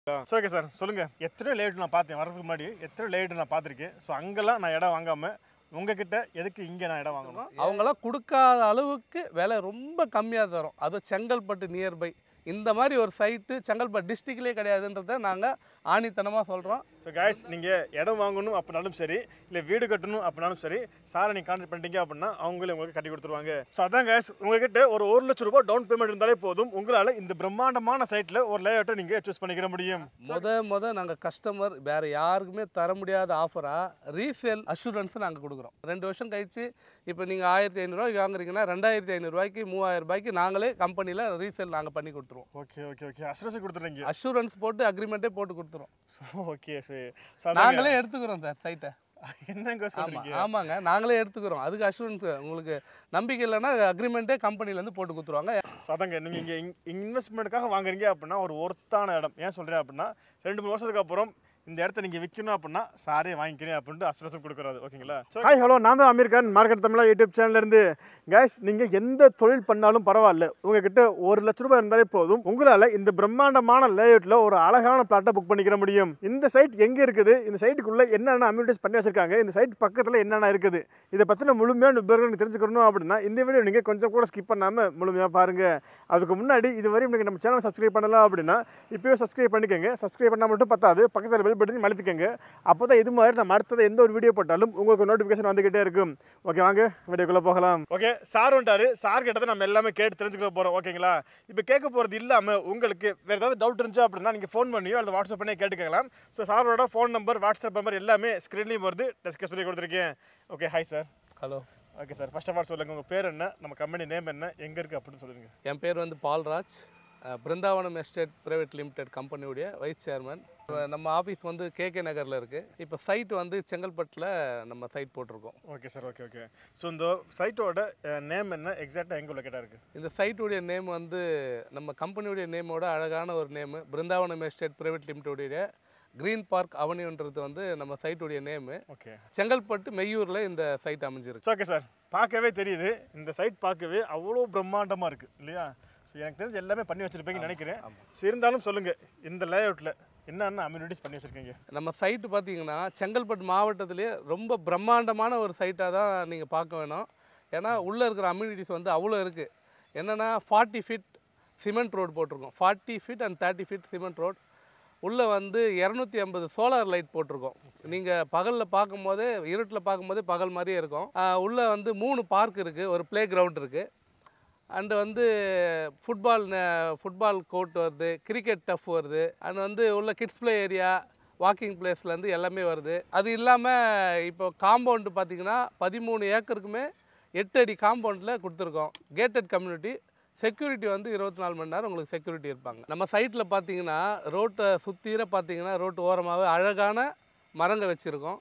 So okay sir சொல்லுங்கள் எத்தனை late நான் பார்த்தேன் வரதுக்கு முன்னாடி எத்தனை லேட் நான் பார்த்துருக்கேன் ஸோ அங்கெல்லாம் நான் இடம் வாங்காமல் உங்ககிட்ட எதுக்கு இங்கே நான் இடம் வாங்கணும் அவங்களாம் கொடுக்காத அளவுக்கு விலை ரொம்ப கம்மியாக தரும் அதுவும் செங்கல்பட்டு நியர்பை இந்த மாதிரி ஒரு சைட்டு செங்கல்பட்டு டிஸ்ட்ரிக்ட்லேயே கிடையாதுன்றதை நாங்கள் ஆணித்தனமாக சொல்கிறோம் ஸோ guys நீங்கள் இடம் வாங்கணும் அப்படின்னாலும் சரி இல்லை வீடு கட்டணும் அப்படின்னாலும் சரி சாரை நீங்கள் கான்டாக்ட் பண்ணிட்டீங்க அப்படின்னா அவங்களே உங்களுக்கு கட்டி கொடுத்துருவாங்க ஸோ அதான் guys உங்ககிட்ட ஒரு ஒரு லட்ச ரூபாய் டவுன் பேமெண்ட் இருந்தாலே போதும் உங்களால் இந்த பிரம்மாண்டமான சைட்டில் ஒரு லேஅவுட்டை நீங்கள் சூஸ் பண்ணிக்கிற முடியும் முத முத நாங்கள் கஸ்டமர் வேறு யாருக்குமே தர முடியாத ஆஃபராக ரீசேல் அஷூரன்ஸ் நாங்கள் கொடுக்குறோம் ரெண்டு வருஷம் கழிச்சு இப்போ நீங்கள் ஆயிரத்தி ஐநூறுரூவாய்க்கு வாங்குறீங்கன்னா ரெண்டாயிரத்தி ஐநூறுரூவாய்க்கு மூவாயிரம் ரூபாய்க்கு நாங்களே கம்பெனியில் ரீசேல் நாங்கள் பண்ணி கொடுத்துருவோம் ஓகே ஓகே ஓகே அசுரசி கொடுத்துறீங்க அஷூரன்ஸ் போட்டு அக்ரிமெண்ட்டே போட்டு கொடுத்துருவோம் ஸோ ஓகே சரி ஸோ அதான் நாங்களே எடுத்துக்கிறோம் சார் சைட்டை என்னங்க ஆமாம் சொல்கிறீங்க ஆமாங்க நாங்களே எடுத்துக்கிறோம் அதுக்கு அஷூரன்ஸ் உங்களுக்கு நம்பிக்கை இல்லைன்னா அக்ரிமெண்ட்டே கம்பெனிலேருந்து போட்டு கொடுத்துருவாங்க ஸோ அதாங்க நீங்கள் இங்கே இன்வெஸ்ட்மெண்ட்டுக்காக வாங்குறீங்க அப்படின்னா ஒரு ஒர்த்தான இடம் ஏன் சொல்கிறேன் அப்படின்னா ரெண்டு மூணு வருஷத்துக்கு அப்புறம் இந்த இடத்த நீங்கள் விற்கணும் அப்படின்னா சாரே வாங்கிக்கிறேன் அப்படின்ட்டு அசுரசம் கொடுக்குறாரு ஓகேங்களா ஹாய் ஹலோ நான் தான் அமீர் கான் மார்க்கெட் தமிழா யூடியூப் சேனல்லேருந்து கைஸ் நீங்கள் எந்த தொழில் பண்ணாலும் பரவாயில்ல உங்ககிட்ட ஒரு லட்ச ரூபாய் இருந்தாலே போதும் உங்களால் இந்த பிரம்மாண்டமான லேஅவுட்டில் ஒரு அழகான பிளாட்டை புக் பண்ணிக்கிற முடியும் இந்த சைட் எங்கே இருக்குது இந்த சைட்டுக்குள்ளே என்னென்ன அம்யூனிட்டிஸ் பண்ணி வச்சிருக்காங்க இந்த சைட் பக்கத்தில் என்னென்ன இருக்குது இதை பற்றின முழுமையான விவரங்கள் தெரிஞ்சுக்கணும் அப்படின்னா இந்த வீடியோ நீங்கள் கொஞ்சம் கூட ஸ்கிப் பண்ணாமல் முழுமையாக பாருங்கள் அதுக்கு முன்னாடி இதுவரை நீங்கள் நம்ம சேனல் சப்ஸ்கிரைப் பண்ணலாம் அப்படின்னா இப்போயே சப்ஸ்கிரைப் பண்ணிக்கோங்க சப்ஸ்கிரைப் பண்ணால் மட்டும் பத்தாது பக்கத்தில் பெல் பட்டன் அழுத்திக்கோங்க அப்போ தான் இது மாதிரி நம்ம அடுத்தது எந்த ஒரு வீடியோ போட்டாலும் உங்களுக்கு நோட்டிஃபிகேஷன் வந்துக்கிட்டே இருக்கும் ஓகே வாங்க வீடியோக்குள்ளே போகலாம் ஓகே சார் வந்துட்டாரு சார் கிட்ட நம்ம எல்லாமே கேட்டு தெரிஞ்சுக்க போகிறோம் ஓகேங்களா இப்போ கேட்க போகிறது இல்லாமல் உங்களுக்கு வேறு ஏதாவது டவுட் இருந்துச்சு அப்படின்னா நீங்கள் ஃபோன் பண்ணியோ அல்லது வாட்ஸ்அப் பண்ணி கேட்டுக்கலாம் ஸோ சாரோட ஃபோன் நம்பர் வாட்ஸ்அப் நம்பர் எல்லாமே ஸ்க்ரீன்லேயும் வருது டிஸ்கஸ் பண்ணி கொடுத்துருக்கேன் okay hi sir hello okay sir first of all சொல்லுங்கள் உங்கள் பேர் என்ன நம்ம கம்பெனி நேம் என்ன எங்கே இருக்குது அப்படின்னு சொல்லுங்கள் என் பேர் வந்து பால்ராஜ் அஹ், பிருந்தாவனம் எஸ்டேட் பிரைவேட் லிமிடெட் கம்பெனியுடைய வைஸ் சேர்மன் நம்ம ஆஃபீஸ் வந்து கேகே நகரில் இருக்குது இப்போ சைட் வந்து செங்கல்பட்டில் நம்ம சைட் போட்டிருக்கோம் okay sir okay okay so இந்த சைட்டோட நேம் என்ன எக்ஸாக்டாக எங்கே லொக்கேட்டாக இருக்குது இந்த சைட்டுடைய நேம் வந்து நம்ம கம்பெனியுடைய நேமோட அழகான ஒரு நேமு பிருந்தாவனம் எஸ்டேட் பிரைவேட் லிமிடெடுடைய க்ரீன் பார்க் அவனின்றது வந்து நம்ம சைட்டுடைய நேமு ஓகே செங்கல்பட்டு மெய்யூரில் இந்த சைட் அமைஞ்சிருக்கு ஓகே சார் பார்க்கவே தெரியுது இந்த சைட் பார்க்கவே அவ்வளோ பிரம்மாண்டமாக இருக்குது இல்லையா ஸோ எனக்கு தெரிஞ்சு எல்லாமே பண்ணி வச்சுருப்பீங்கன்னு நினைக்கிறேன் ஸோ இருந்தாலும் சொல்லுங்கள் இந்த லேஅவுட்டில் என்னென்ன அம்யூனிட்டிஸ் பண்ணி வச்சுருக்கீங்க நம்ம சைட்டு பார்த்தீங்கன்னா செங்கல்பட்டு மாவட்டத்திலேயே ரொம்ப பிரம்மாண்டமான ஒரு சைட்டாக தான் நீங்கள் பார்க்க வேணும் ஏன்னா உள்ளே இருக்கிற அம்யூனிட்டிஸ் வந்து அவ்வளோ இருக்குது என்னென்னா ஃபார்ட்டி ஃபீட் சிமெண்ட் ரோடு போட்டிருக்கோம் forty feet and thirty feet cement road உள்ளே வந்து இரநூத்தி ஐம்பது சோலார் லைட் போட்டிருக்கோம் நீங்கள் பகலில் பார்க்கும்போதே இருட்டில் பார்க்கும்போதே பகல் மாதிரியே இருக்கும் உள்ளே வந்து மூணு பார்க் இருக்குது ஒரு ப்ளே கிரவுண்ட் இருக்குது அண்டு வந்து ஃபுட்பால் ஃபுட்பால் கோர்ட் வருது கிரிக்கெட் டஃப் வருது அண்ட் வந்து உள்ள கிட்ஸ் ப்ளே ஏரியா வாக்கிங் பிளேஸ்லேருந்து எல்லாமே வருது அது இல்லாமல் இப்போ காம்பவுண்டு பார்த்தீங்கன்னா பதிமூணு ஏக்கருக்குமே எட்டு அடி காம்பவுண்டில் கொடுத்துருக்கோம் கேட்டட் கம்யூனிட்டி செக்யூரிட்டி வந்து இருபத்தி நாலு மணி நேரம் உங்களுக்கு செக்யூரிட்டி இருப்பாங்க நம்ம சைட்டில் பார்த்தீங்கன்னா ரோட்டை சுற்றிர பார்த்தீங்கன்னா ரோட்டு ஓரமாகவே அழகான மரங்க வச்சுருக்கோம்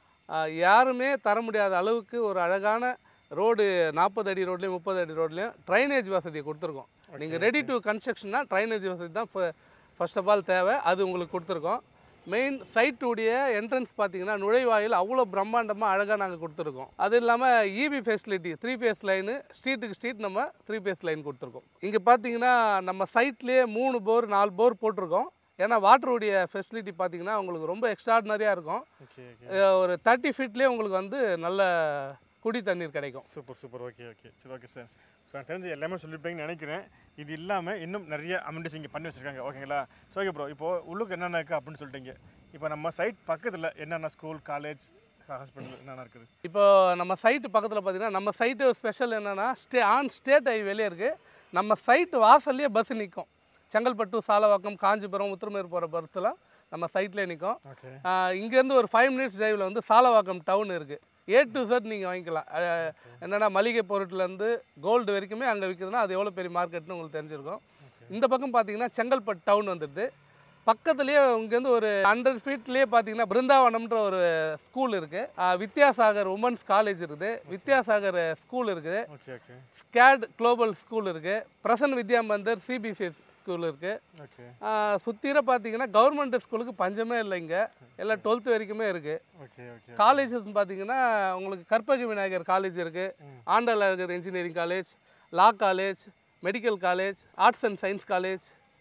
யாருமே தர முடியாத அளவுக்கு ஒரு அழகான ரோடு நாற்பது அடி ரோட்லேயும் முப்பது அடி ரோட்லேயும் ட்ரைனேஜ் வசதியை கொடுத்துருக்கோம் நீங்கள் ரெடி டு கன்ஸ்ட்ரக்ஷன்னா ட்ரைனேஜ் வசதி தான் ஃபர்ஸ்ட் ஆஃப் ஆல் தேவை அது உங்களுக்கு கொடுத்துருக்கோம் மெயின் சைட்டுடைய என்ட்ரன்ஸ் பார்த்தீங்கன்னா நுழைவாயில் அவ்வளோ பிரம்மாண்டமாக அழகாக நாங்கள் கொடுத்துருக்கோம் அது இல்லாமல் EB facility three phase line ஸ்ட்ரீட்டுக்கு ஸ்ட்ரீட் நம்ம த்ரீ ஃபேஸ் லைன் கொடுத்துருக்கோம் இங்கே பார்த்தீங்கன்னா நம்ம சைட்லேயே மூணு போர் நாலு போர் போட்டிருக்கோம் ஏன்னா வாட்டருடைய ஃபெசிலிட்டி பார்த்தீங்கன்னா உங்களுக்கு ரொம்ப எக்ஸ்ட்ராடினரியாக இருக்கும் ஓகே ஓகே அஹ் ஒரு தேர்ட்டி ஃபீட்லேயே உங்களுக்கு வந்து நல்ல குடி தண்ணீர் கிடைக்கும் சூப்பர் சூப்பர் ஓகே ஓகே சரி ஓகே சார் ஸோ எனக்கு தெரிஞ்சு எல்லாமே சொல்லியிருப்பீங்கன்னு நினைக்கிறேன் இது இல்லாமல் இன்னும் நிறைய அமெண்டிஸ் இங்கே பண்ணி வச்சுருக்காங்க ஓகேங்களா ஸோ ஓகே ப்ரோ இப்போது உள்ளுக்கு என்னென்ன இருக்குது அப்படின்னு சொல்லிட்டீங்க இப்போ நம்ம சைட் பக்கத்தில் என்னென்ன ஸ்கூல் காலேஜ் ஹாஸ்பிட்டல் என்னென்ன இருக்குது இப்போ நம்ம சைட்டு பக்கத்தில் பார்த்தீங்கன்னா நம்ம சைட்டு ஸ்பெஷல் என்னென்னா ஸ்டே ஆன் ஸ்டேட் ஹைவேலே இருக்குது நம்ம சைட்டு வாசல்லையே பஸ் நிற்கும் செங்கல்பட்டு சாலவாக்கம் காஞ்சிபுரம் உத்திரமேர் போகிற பஸ்ஸெலாம் நம்ம சைட்லேயே நிற்கும் ஓகே இங்கேருந்து ஒரு ஃபைவ் மினிட்ஸ் டிரைவில் வந்து சாலவாக்கம் டவுன் இருக்குது ஏ டு செட் நீங்கள் வாங்கிக்கலாம் அஹ், என்னன்னா மளிகை பொருட்லேருந்து கோல்டு வரைக்குமே அங்கே விற்குதுன்னா அது எவ்வளோ பெரிய மார்க்கெட்னு உங்களுக்கு தெரிஞ்சிருக்கும் இந்த பக்கம் பார்த்தீங்கன்னா செங்கல்பட்டு டவுன் வந்துடுது பக்கத்துலேயே இங்கேருந்து ஒரு ஹண்ட்ரட் ஃபீட்லேயே பார்த்தீங்கன்னா பிருந்தாவனம்ன்ற ஒரு ஸ்கூல் இருக்குது வித்யாசாகர் உமன்ஸ் காலேஜ் இருக்குது வித்யாசாகர் ஸ்கூல் இருக்குது okay okay SCAD global school இருக்குது பிரசன் வித்யா மந்தர் சிபிசி ஸ்கூல் இருக்குது ஓகே சுற்றிர பார்த்தீங்கன்னா கவர்மெண்ட் ஸ்கூலுக்கு பஞ்சமே இல்லை இங்கே எல்லாம் டுவெல்த் வரைக்குமே இருக்குது ஓகே ஓகே காலேஜஸ் பார்த்தீங்கன்னா உங்களுக்கு கற்பக விநாயகர் காலேஜ் இருக்குது ம். Andal Azhagar engineering college law college medical college arts and science college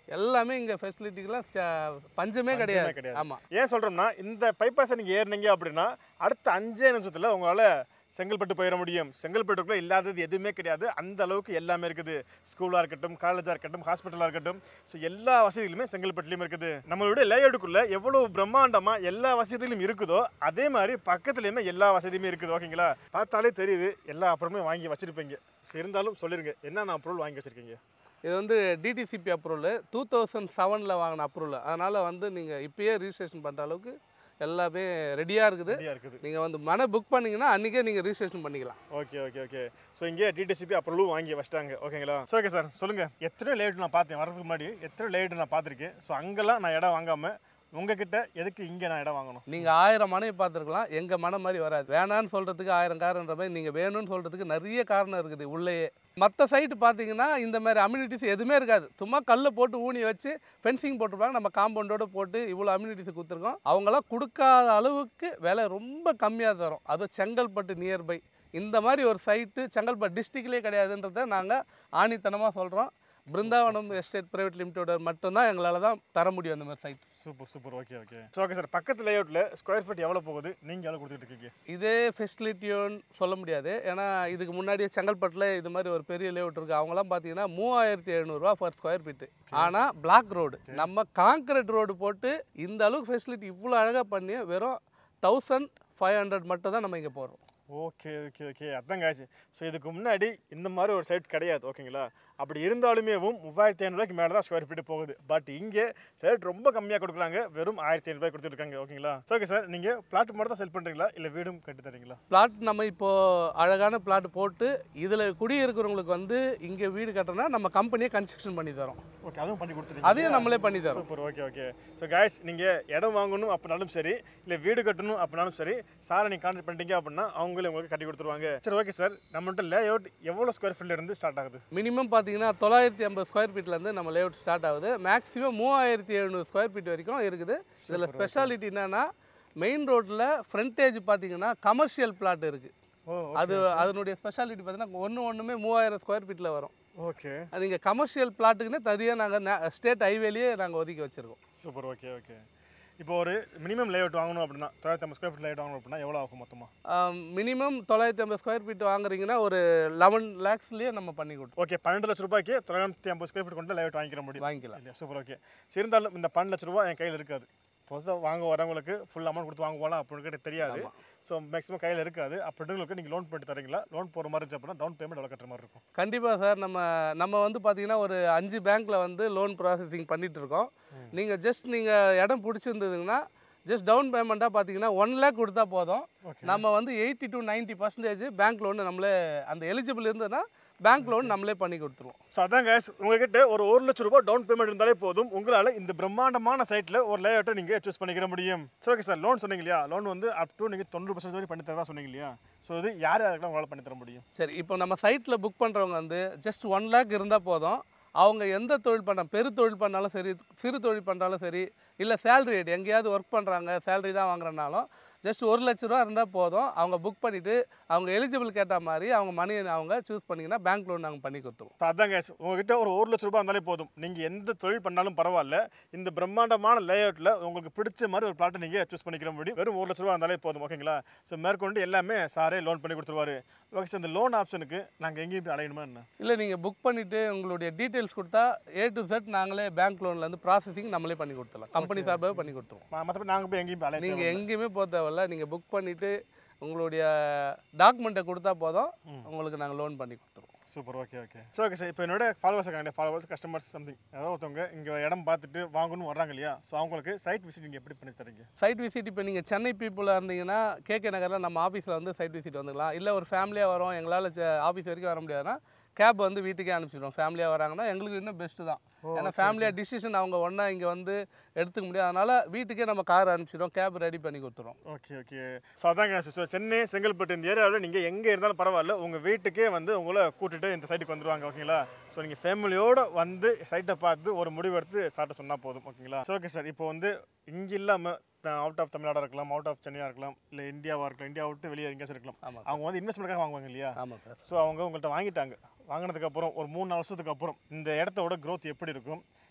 எல்லாமே இங்கே ஃபெசிலிட்டிக்கெலாம் பஞ்சமே பஞ்சமே கிடையாது கிடையாது. ஆமாம் ஏன் சொல்கிறோம்னா இந்த பைபாஸை நீங்கள் ஏறினீங்க அப்படின்னா அடுத்த அஞ்சே நிமிஷத்தில் உங்களால் செங்கல்பட்டு போயிட முடியும் செங்கல்பட்டுக்குள்ளே இல்லாதது எதுவுமே கிடையாது அந்த அளவுக்கு எல்லாமே இருக்குது ஸ்கூலாக இருக்கட்டும் காலேஜாக இருக்கட்டும் ஹாஸ்பிட்டலாக இருக்கட்டும் ஸோ எல்லா வசதிகளுமே செங்கல்பட்டுலேயும் இருக்குது நம்மளுடைய லேஅவுட்டுக்குள்ளே எவ்வளோ பிரம்மாண்டமாக எல்லா வசதிகளும் இருக்குதோ அதே மாதிரி பக்கத்துலேயுமே எல்லா வசதியுமே இருக்குது ஓகேங்களா பார்த்தாலே தெரியுது எல்லா அப்புறமே வாங்கி வச்சுருப்பீங்க ஸோ இருந்தாலும் சொல்லிருங்க என்னென்ன பொருள் வாங்கி வச்சுருக்கீங்க இது வந்து டிடிசிபி அப்ரூவல் டூ தௌசண்ட் செவனில் வாங்கின அப்ரூவல் அதனால் வந்து நீங்கள் இப்பயே ரிஜிஸ்ட்ரேஷன் பண்ணுற அளவுக்கு எல்லாமே ரெடியாக இருக்குது ரெடியாக இருக்குது நீங்கள் வந்து மன புக் பண்ணீங்கன்னா அன்றைக்கே நீங்கள் ரிஜிஸ்ட்ரேஷன் பண்ணிக்கலாம் ஓகே ஓகே ஓகே ஸோ இங்கே டிடிசிபி அப்ரூவலும் வாங்கி வச்சிட்டாங்க ஓகேங்களா ஸோ ஓகே சார் சொல்லுங்கள் எத்தனை லேட் நான் பார்த்தேன் வரதுக்கு முன்னாடி எத்தனை லேட் நான் பார்த்துருக்கேன் ஸோ அங்கெல்லாம் நான் இடம் வாங்காமல் உங்ககிட்ட எதுக்கு இங்கே நான் இடம் வாங்கணும் நீங்கள் ஆயிரம் மனைவி பார்த்துருக்கலாம் எங்கள் மனை மாதிரி வராது வேணான்னு சொல்கிறதுக்கு ஆயிரம் காரணன்ற மாதிரி நீங்கள் வேணும்னு சொல்கிறதுக்கு நிறைய காரணம் இருக்குது உள்ளேயே மற்ற சைட்டு பார்த்தீங்கன்னா இந்த மாதிரி அம்யூனிட்டிஸ் எதுவுமே இருக்காது சும்மா கல்லை போட்டு ஊனி வச்சு ஃபென்சிங் போட்டிருப்பாங்க நம்ம காம்பவுண்டோட போட்டு இவ்வளோ அம்யூனிட்டிஸ் கொடுத்துருக்கோம் அவங்களாம் கொடுக்காத அளவுக்கு விலை ரொம்ப கம்மியாக தரும் அதுவும் செங்கல்பட்டு நியர்பை இந்த மாதிரி ஒரு சைட்டு செங்கல்பட்டு டிஸ்ட்ரிக்ட்லேயே கிடையாதுன்றதை நாங்கள் ஆணித்தனமாக சொல்கிறோம் பிருந்தாவனம் எஸ்டேட் பிரைவேட் லிமிடெட் மட்டும்தான் எங்களால் தான் தர முடியும் அந்த மாதிரி site super super okay okay so okay sir பக்கத்து லேஅவுட்டில் ஸ்கொயர் ஃபீட் எவ்வளோ போகுது நீங்கள் எவ்வளோ கொடுத்துட்டு இருக்கீங்க இதே ஃபெசிலிட்டியோன்னு சொல்ல முடியாது ஏன்னா இதுக்கு முன்னாடியே செங்கல்பட்டில் இது மாதிரி ஒரு பெரிய லேஅவுட் இருக்குது அவங்களாம் பார்த்தீங்கன்னா மூவாயிரத்தி எழுநூறுவா பர் ஸ்கொயர் ஃபீட்டு ஆனால் பிளாக் ரோடு நம்ம காங்கிரீட் ரோடு போட்டு இந்த அளவுக்கு ஃபெசிலிட்டி இவ்வளோ அழகாக பண்ணி வெறும் தௌசண்ட் ஃபைவ் ஹண்ட்ரட் மட்டும் தான் நம்ம இங்கே போகிறோம் ஓகே ஓகே ஓகே அதான் காய்ச்சி ஸோ இதுக்கு முன்னாடி இந்த மாதிரி ஒரு சைட் கிடையாது ஓகேங்களா அப்படி இருந்தாலுமேவும் மூவாயிரத்தி ஐநூறுரூவாய்க்கு மேலே தான் ஸ்கொயர் ஃபீட் போகுது பட் இங்கே ரேட் ரொம்ப கம்மியாக கொடுக்குறாங்க வெறும் ஆயிரத்தி ஐநூறுபாய் கொடுத்துருக்காங்க ஓகேங்களா ஸோ ஓகே சார் நீங்கள் பிளாட் மட்டும் தான் செல் பண்ணுறீங்களா இல்லை வீடும் கட்டி தரீங்களா பிளாட் நம்ம இப்போது அழகான பிளாட் போட்டு இதில் குடியிருக்கிறவங்களுக்கு வந்து இங்கே வீடு கட்டினா நம்ம கம்பெனியே கன்ஸ்ட்ரக்ஷன் பண்ணி தரோம் ஓகே அதுவும் பண்ணி கொடுத்துருக்கீங்க அதையும் நம்மளே பண்ணி தரோம் super okay okay so guys நீங்கள் இடம் வாங்கணும் அப்படின்னாலும் சரி இல்லை வீடு கட்டணும் அப்படின்னாலும் சரி சாரை நீங்கள் கான்டாக்ட் பண்ணிட்டீங்க அப்படின்னா அவங்களே உங்களுக்கு கட்டி கொடுத்துருவாங்க சரி ஓகே சார் நம்மள்ட்ட லே அவுட் எவ்வளோ ஸ்கொயர் ஃபீட்ல இருந்து ஸ்டார்ட் ஆகுது மினிமம் பார்த்தீங்கன்னா தொள்ளாயிரத்தி ஐம்பது ஸ்கொயர் ஃபீட்லேருந்து நம்ம லேஅவுட் ஸ்டார்ட் ஆகுது மேக்ஸிமம் மூவாயிரத்தி எழுநூறு ஸ்கொயர் ஃபீட் வரைக்கும் இருக்குது இதில் ஸ்பெஷாலிட்டி என்னன்னா மெயின் ரோட்டில் ஃப்ரண்டேஜ் பார்த்தீங்கன்னா கமர்ஷியல் பிளாட் இருக்குது ஓ அது அதனுடைய ஸ்பெஷாலிட்டி பார்த்தீங்கன்னா ஒன்று ஒன்றுமே மூவாயிரம் ஸ்கொயர் ஃபீட்டில் வரும் ஓகே அது இங்கே கமர்ஷியல் பிளாட்டுக்குன்னே தனியாக நாங்கள் ஸ்டேட் ஹைவேலேயே நாங்கள் ஒதுக்கி வச்சுருக்கோம் சூப்பர் ஓகே ஓகே இப்போ ஒரு மினிமம் லேஅவுட் வாங்கணும் அப்படின்னா தொள்ளாயிரத்தி ஐம்பது ஸ்கொயர் ஃபீட் லேஅவுட் வாங்கணும் அப்படின்னா எவ்வளோ ஆகும் மொத்தமாக மினிமம் தொள்ளாயிரத்தி ஐம்பது ஸ்கொயர் ஃபீட் வாங்குறீங்கன்னா ஒரு லெவன் லேக்ஸ்லேயே நம்ம பண்ணி கொடுத்தோம் ஓகே பன்னெண்டு லட்ச ரூபாய்க்கு தொள்ளாயிரத்தி ஐம்பது ஸ்கொயர் ஃபீட் கொண்டு லேஅவுட் வாங்கிக்கிற முடியும் வாங்கிக்கலாம் இல்லையா சூப்பர் ஓகே சரி இருந்தாலும் இந்த பன்னெண்டு லட்ச ரூபா என் கையில் இருக்காது பொதுவாக வாங்க வரவங்களுக்கு ஃபுல் அமௌண்ட் கொடுத்து வாங்க போகலாம் அப்படின்னு எனக்கு தெரியாது ஆமா. ஸோ மேக்ஸிமம் கையில் இருக்காது அப்படின்றவங்களுக்கு நீங்கள் லோன் போட்டு தரீங்களா லோன் போகிற மாதிரி இருந்துச்சு அப்படின்னா டவுன் பேமெண்ட் எவ்வளோ கட்டுற மாதிரி இருக்கும் கண்டிப்பாக சார் நம்ம நம்ம வந்து பார்த்தீங்கன்னா ஒரு அஞ்சு பேங்க்கில் வந்து லோன் ப்ராசஸிங் பண்ணிட்டு இருக்கோம் நீங்கள் ஜஸ்ட் நீங்கள் இடம் பிடிச்சிருந்ததுங்கன்னா ஜஸ்ட் டவுன் பேமெண்ட்டாக பார்த்தீங்கன்னா ஒன் லேக் கொடுத்தா போதும் ஓகே நம்ம வந்து eighty to 90% percentage bank loan நம்மளே அந்த எலிஜிபிள் இருந்ததுன்னா பேங்க் லோன் நம்மளே பண்ணி கொடுத்துருவோம் ஸோ அதான் guys உங்ககிட்ட ஒரு ஒரு லட்ச ரூபாய் டவுன் பேமெண்ட் இருந்தாலே போதும் உங்களால் இந்த பிரம்மாண்டமான சைட்டில் ஒரு லேஅவுட்டை நீங்கள் சூஸ் பண்ணிக்கிற முடியும் ஸோ ஓகே சார் லோன் சொன்னீங்க இல்லையா லோன் வந்து அப் டு நீங்கள் தொண்ணூறு பர்சன்ட் வரைக்கும் பண்ணி தரதா சொன்னீங்க இல்லையா ஸோ இது யார் யாருக்கெல்லாம் உங்களால் பண்ணி தர முடியும் சரி இப்போ நம்ம சைட்டில் புக் பண்ணுறவங்க வந்து ஜஸ்ட் ஒன் லேக் இருந்தால் போதும் அவங்க எந்த தொழில் பண்ண பெரு தொழில் பண்ணாலும் சரி சிறு தொழில் பண்ணாலும் சரி இல்லை சேலரி எங்கேயாவது ஒர்க் பண்ணுறாங்க சேலரி தான் வாங்குறனாலும் ஜஸ்ட் ஒரு லட்ச ரூபா இருந்தால் போதும் அவங்க புக் பண்ணிவிட்டு அவங்க எலிஜிபிள் கேட்ட மாதிரி அவங்க மணி அவங்க சூஸ் பண்ணிங்கன்னா பேங்க் லோன் நாங்கள் பண்ணி கொடுத்துருவோம் ஸோ அதான் guys உங்ககிட்ட ஒரு ஒரு லட்ச ரூபாய் இருந்தாலே போதும் நீங்கள் எந்த தொழில் பண்ணாலும் பரவாயில்ல இந்த பிரம்மாண்டமான லேஅவுட்டில் உங்களுக்கு பிடிச்ச மாதிரி ஒரு பிளாட்டை நீங்கள் சூஸ் பண்ணிக்கிற முடியும் வெறும் ஒரு லட்ச ரூபா இருந்தாலே போதும் ஓகேங்களா ஸோ மேற்கொண்டு எல்லாமே சாரே லோன் பண்ணி கொடுத்துருவாரு ஓகே சார் இந்த லோன் ஆப்ஷனுக்கு நாங்கள் எங்கேயும் போய் அலையணுமா என்ன இல்லை நீங்கள் புக் பண்ணிவிட்டு உங்களுடைய டீட்டெயில்ஸ் கொடுத்தா ஏ டு செட் நாங்களே பேங்க் லோன்லேருந்து ப்ராசஸிங் நம்மளே பண்ணி கொடுத்துடலாம் கம்பெனி சார்பாக பண்ணி கொடுத்துருவோம் மற்றபடி நாங்கள் போய் எங்கேயும் போய் அலைய நீங்கள் எங்கேயுமே போக தேவையில்ல நீங்கள் புக் பண்ணிவிட்டு உங்களுடைய டாக்குமெண்ட்டை கொடுத்தா போதும் உங்களுக்கு நாங்கள் லோன் பண்ணி கொடுத்துருவோம் super okay okay so okay sir இப்போ என்னோட ஃபாலோவர்ஸ் இருக்காங்க ஃபாலோவர்ஸ் கஸ்டமர்ஸ் சம்திங் யாராவது ஒருத்தவங்க இங்கே இடம் பார்த்துட்டு வாங்கணும்னு வர்றாங்க இல்லையா ஸோ அவங்களுக்கு சைட் விசிட் நீங்கள் எப்படி பண்ணி தரீங்க சைட் விசிட் இப்போ நீங்கள் சென்னை பீப்புளாக இருந்தீங்கன்னா கேகே நகரில் நம்ம ஆஃபீஸில் வந்து சைட் விசிட் வந்துக்கலாம் இல்லை ஒரு ஃபேமிலியாக வரோம் எங்களால் ஆஃபீஸ் வரைக்கும் வர முடியாதுன்னா கேப் வந்து வீட்டுக்கே அனுப்பிச்சிடுவோம் ஃபேமிலியாக வராங்கன்னா எங்களுக்கு இன்னும் பெஸ்ட்டு தான் ஏன்னா ஃபேமிலியாக டிசிஷன் அவங்க ஒன்றா இங்கே வந்து எடுத்துக்க முடியாது அதனால் வீட்டுக்கே நம்ம கார் அனுப்பிச்சிடுவோம் கேப் ரெடி பண்ணி கொடுத்துருவோம் ஓகே ஓகே ஸோ அதாங்க ஸோ சென்னை செங்கல்பட்டு இந்த ஏரியாவில் நீங்கள் எங்கே இருந்தாலும் பரவாயில்ல உங்கள் வீட்டுக்கே வந்து உங்களை கூட்டிட்டு இந்த சைட்டுக்கு வந்துருவாங்க ஓகேங்களா ஸோ நீங்கள் ஃபேமிலியோடு வந்து சைட்டை பார்த்து ஒரு முடிவு எடுத்து சார்ட்ட சொன்னால் போதும் ஓகேங்களா ஸோ ஓகே சார் இப்போ வந்து இங்கே இல்லாமல் அவுட் ஆஃப் தமிழ்நாடாக இருக்கலாம் அவுட் ஆஃப் சென்னையாக இருக்கலாம் இல்லை இந்தியாவாக இருக்கலாம் இந்தியா விட்டு வெளியே எங்கேயாச்சும் இருக்கலாம் ஆமாம் அவங்க வந்து இன்வெஸ்ட்மெண்ட்டாக வாங்குவாங்க இல்லையா ஆமாம் சார் ஸோ அவங்க உங்கள்கிட்ட வாங்கிட்டாங்க வாங்கினதுக்கப்புறம் ஒரு மூணு நாலு வருஷத்துக்கு அப்புறம் இந்த இடத்தோட growth எப்படி இருக்கும்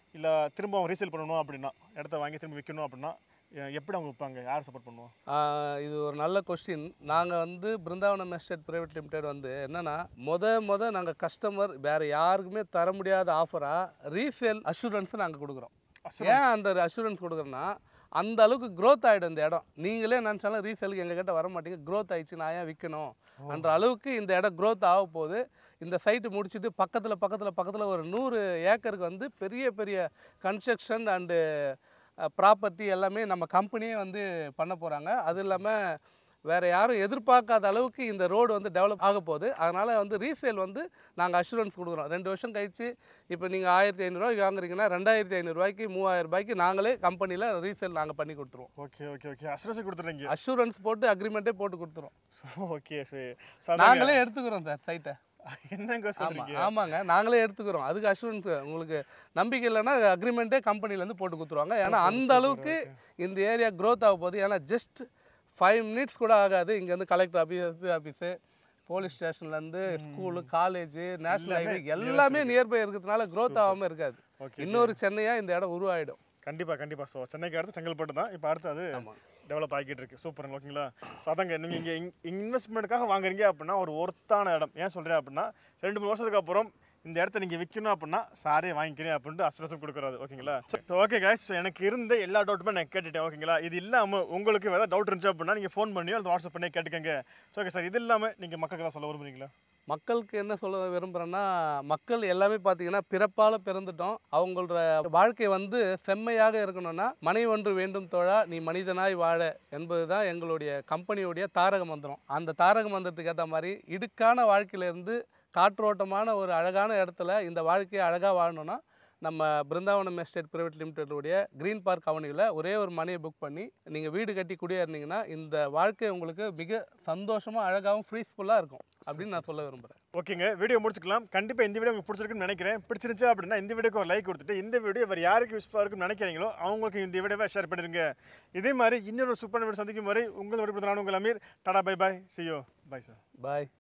இல்லை திரும்ப அவங்க ரீசேல் பண்ணணும் அப்படின்னா இடத்த வாங்கி திரும்ப விற்கணும் அப்படின்னா எ- எப்படி அவங்க விற்பாங்க யார் சப்போர்ட் பண்ணுவோம் ஆஹ் இது ஒரு நல்ல கொஸ்டின் நாங்கள் வந்து பிருந்தாவனம் எஸ்டேட் பிரைவேட் லிமிடெட் வந்து என்னன்னா மொத மொத நாங்கள் கஸ்டமர் வேறு யாருக்குமே தர முடியாத ஆஃபராக ரீசேல் அஷூரன்ஸ் நாங்கள் கொடுக்குறோம் ஏன் அந்த அஷூரன்ஸ் கொடுக்குறோன்னா அந்த அளவுக்கு growth ஆகிடும் இந்த இடம் நீங்களே நினச்சாலும் ரீசேலுக்கு எங்ககிட்ட வர மாட்டீங்க growth ஆயிடுச்சு நான் ஏன் விற்கணும் அந்த அளவுக்கு இந்த இடம் growth ஆக போகுது இந்த சைட்டு முடிச்சுட்டு பக்கத்தில் பக்கத்தில் பக்கத்தில் ஒரு நூறு ஏக்கருக்கு வந்து பெரிய பெரிய கன்ஸ்ட்ரக்ஷன் அண்டு ப்ராப்பர்ட்டி எல்லாமே நம்ம கம்பெனியே வந்து பண்ண போகிறாங்க அது இல்லாமல் வேறு யாரும் எதிர்பார்க்காத அளவுக்கு இந்த ரோடு வந்து டெவலப் ஆக போகுது அதனால் வந்து ரீசேல் வந்து நாங்கள் அஷூரன்ஸ் கொடுக்குறோம் ரெண்டு வருஷம் கழிச்சு இப்போ நீங்கள் ஆயிரத்தி ஐநூறுரூவாய்க்கு வாங்குறீங்கன்னா ரெண்டாயிரத்தி ஐநூறுரூவாய்க்கு மூவாயிரம் ரூபாய்க்கு நாங்களே கம்பெனியில் ரீசேல் நாங்கள் பண்ணி கொடுத்துருவோம் ஓகே ஓகே ஓகே அசுரன்ஸ் கொடுத்துறீங்க அஷூரன்ஸ் போட்டு அக்ரிமெண்ட்டே போட்டு கொடுத்துருவோம் ஓகே சரி So, அதாங்க. நாங்களே எடுத்துக்கிறோம் சார் சைட்டை என்னங்க ஆமாம் சொல்றீங்க ஆமாங்க நாங்களே எடுத்துக்கிறோம் அதுக்கு அஷூரன்ஸ் உங்களுக்கு நம்பிக்கை இல்லைன்னா அக்ரிமெண்ட்டே கம்பெனிலேருந்து போட்டு கொடுத்துருவாங்க ஏன்னா அந்த அளவுக்கு இந்த ஏரியா growth ஆக போகுது ஏன்னா ஜஸ்ட் ஃபைவ் மினிட்ஸ் கூட ஆகாது இங்கேருந்து collector office SP office police ஸ்டேஷன்லேருந்து ஸ்கூலு காலேஜ் நேஷனல் ஹைவே எல்லாமே நியர்பை இருக்கிறதுனால growth ஆகாமல் இருக்காது ஓகே இன்னொரு சென்னையாக இந்த இடம் உருவாயிடும் கண்டிப்பா கண்டிப்பா ஸோ சென்னைக்கு அடுத்து செங்கல்பட்டு தான் இப்போ அடுத்து அது ஆமாம் டெவலப் ஆகிட்டு இருக்கு சூப்பர் ஓகேங்களா ஸோ அதாங்க நீங்கள் இங்கே இன்வெஸ்ட்மெண்ட்டுக்காக வாங்குறீங்க அப்படின்னா ஒரு ஒர்த்தான இடம் ஏன் சொல்கிறேன் அப்படின்னா ரெண்டு மூணு வருஷத்துக்கு அப்புறம் இந்த இடத்த நீங்கள் விற்கணும் அப்படின்னா சாரே வாங்கிக்கிறேன் அப்படின்ட்டு அசுரசம் கொடுக்குறாரு ஓகேங்களா ஸோ ஓகே guys ஸோ எனக்கு இருந்த எல்லா டவுட்டுமே நான் கேட்டுட்டேன் ஓகேங்களா இது இல்லாமல் உங்களுக்கு ஏதாவது டவுட் இருந்துச்சு அப்படின்னா நீங்கள் ஃபோன் பண்ணியோ அல்லது வாட்ஸ்அப் பண்ணி கேட்டுக்கங்க ஸோ ஓகே சார் இது இல்லாமல் நீங்கள் மக்களுக்கு ஏதாவது சொல்ல விரும்புறீங்களா மக்களுக்கு என்ன சொல்ல விரும்புகிறேன்னா மக்கள் எல்லாமே பார்த்தீங்கன்னா பிறப்பால் பிறந்துட்டோம் அவங்களோட வாழ்க்கை வந்து செம்மையாக இருக்கணும்னா மனை ஒன்று வேண்டும் தோழா நீ மனிதனாய் வாழ என்பது தான் எங்களுடைய கம்பெனியுடைய தாரக மந்திரம் அந்த தாரக மந்திரத்துக்கு ஏற்ற மாதிரி இடுக்கான வாழ்க்கையிலேருந்து காற்றோட்டமான ஒரு அழகான இடத்துல இந்த வாழ்க்கையை அழகாக வாழணும்னா நம்ம பிருந்தாவனம் எஸ்டேட் பிரைவேட் லிமிடெடுடைய க்ரீன் பார்க் அவனியில் ஒரே ஒரு மனையை புக் பண்ணி நீங்கள் வீடு கட்டி குடியேறினீங்கன்னா இந்த வாழ்க்கை உங்களுக்கு மிக சந்தோஷமாக அழகாகவும் ஃப்ரீஸ்ஃபுல்லாக இருக்கும் அப்படின்னு நான் சொல்ல விரும்புகிறேன் ஓகேங்க வீடியோ முடிச்சுக்கலாம் கண்டிப்பாக இந்த வீடியோ உங்களுக்கு பிடிச்சிருக்குன்னு நினைக்கிறேன் பிடிச்சிருந்துச்சு அப்படின்னா இந்த வீடியோக்கு ஒரு லைக் கொடுத்துட்டு இந்த வீடியோ வேறு யாருக்கு யூஸ்ஃபுல்லாக இருக்குன்னு நினைக்கிறீங்களோ அவங்களுக்கு இந்த வீடியோவை ஷேர் பண்ணிடுங்க இதே மாதிரி இன்னொரு சூப்பர் வீடியோ சந்திக்கும் வரை உங்கள் வீடு நான் உங்கள் அமீர் டாடா பை பாய் சியோ பாய் சார் பாய்